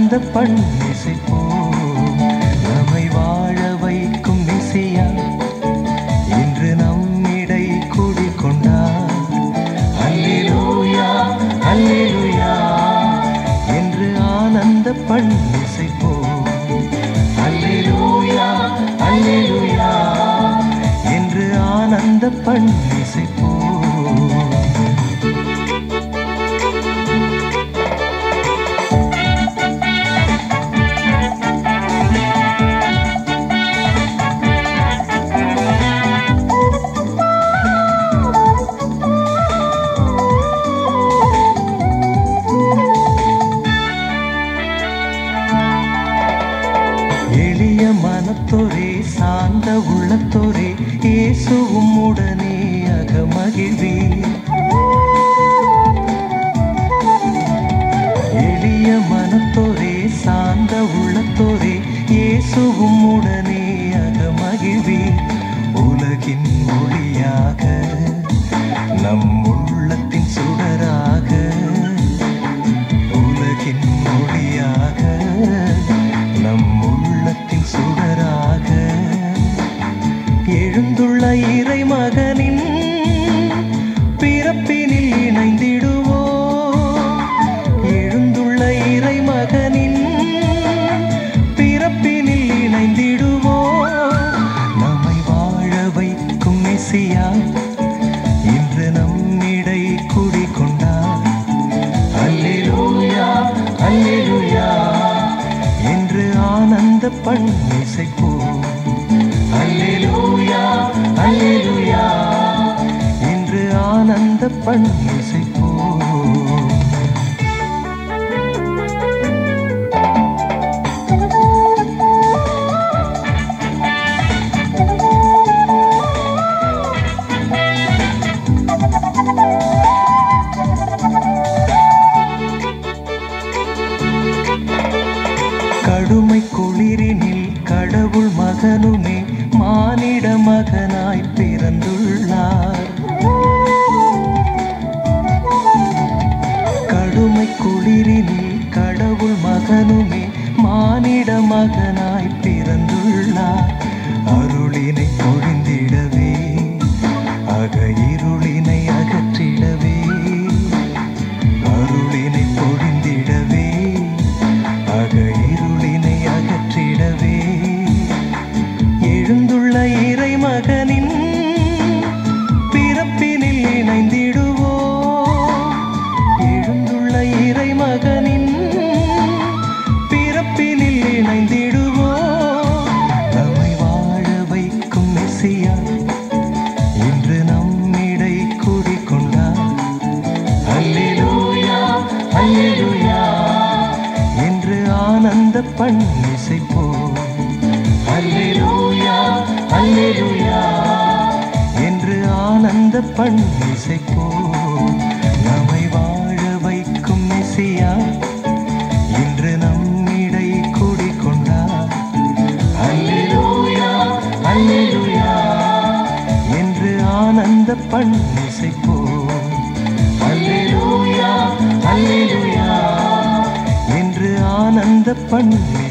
ஆனந்த பண்ணிசைப்போம் நம்மை வாழ வைக்கும் இசையா இன்று நம்மிடை குடிக்கொண்டார் அல்லேலூயா அல்லேலூயா என்று ஆனந்த பண்ணிசைப்போம் அல்லேலூயா அல்லேலூயா என்று ஆனந்த பண்ணிசைப்போம் எளிய மனத்தோரே சார்ந்த உள்ளத்தோரே இயேசுவும் உடனே அகமகிழ்வி எளிய மனத்தோரே சார்ந்த உள்ளத்தோரே இயேசுவும் உடனே அகமகிழ்வி உலகின் மொழியாக நம் உள்ளத்தின் சுடராக உலகின் மொழியாக நம் உள்ளத்தின் சுடராக எழுந்துள்ள இறை மகனின் பிறப்பினில் இணைந்திடுவோ எழுந்துள்ள இறை மகனின் பிறப்பினில் இணைந்திடுவோ நம்மை வாழ வைக்கும் மெசியா இன்று நம்மிடை குடிக்கொண்டார் அல்லேலூயா அல்லேலூயா என்று ஆனந்த பண்ணிசைப்போம் அல்லேலூயா அல்லேலூயா என்று ஆனந்த பண்ணிசைப்போம் கடுமை குளிரினில் கடவுள் மகனுமே மானிட மகனாய் பிறந்துள்ளார் கடுமை குளிரினில் கடவுள் மகனுமே மானிட மகனாய் பிறந்துள்ளார் அருளினை பொழிந்திடவே அக இருளினை அகற்றிடவே அருளினை பொழிந்திடவே அக இருளினை அகற்றிடவே எழுந்துள்ள இறை மகனின் பிறப்பினில் இணைந்திடுவோ எழுந்துள்ள இறை மகனின் பிறப்பினில் இணைந்திடுவோ நம்மை வாழ வைக்கும் மெசியா இன்று நம்மிடை குடிக்கொண்டார் அல்லேலூயா அல்லேலூயா என்று ஆனந்த பண்ணிசைப்போம் அல்லேலூயா அல்லேலூயா என்று ஆனந்த பண்ணிசைப்போம் நம்மை வாழ வைக்கும் மெசியா இன்று நம்மிடை குடிக்கொண்டார் அல்லேலூயா அல்லேலூயா என்று ஆனந்த பண்ணிசைப்போம் அல்லேலூயா அல்லேலூயா என்று ஆனந்த பண்ணி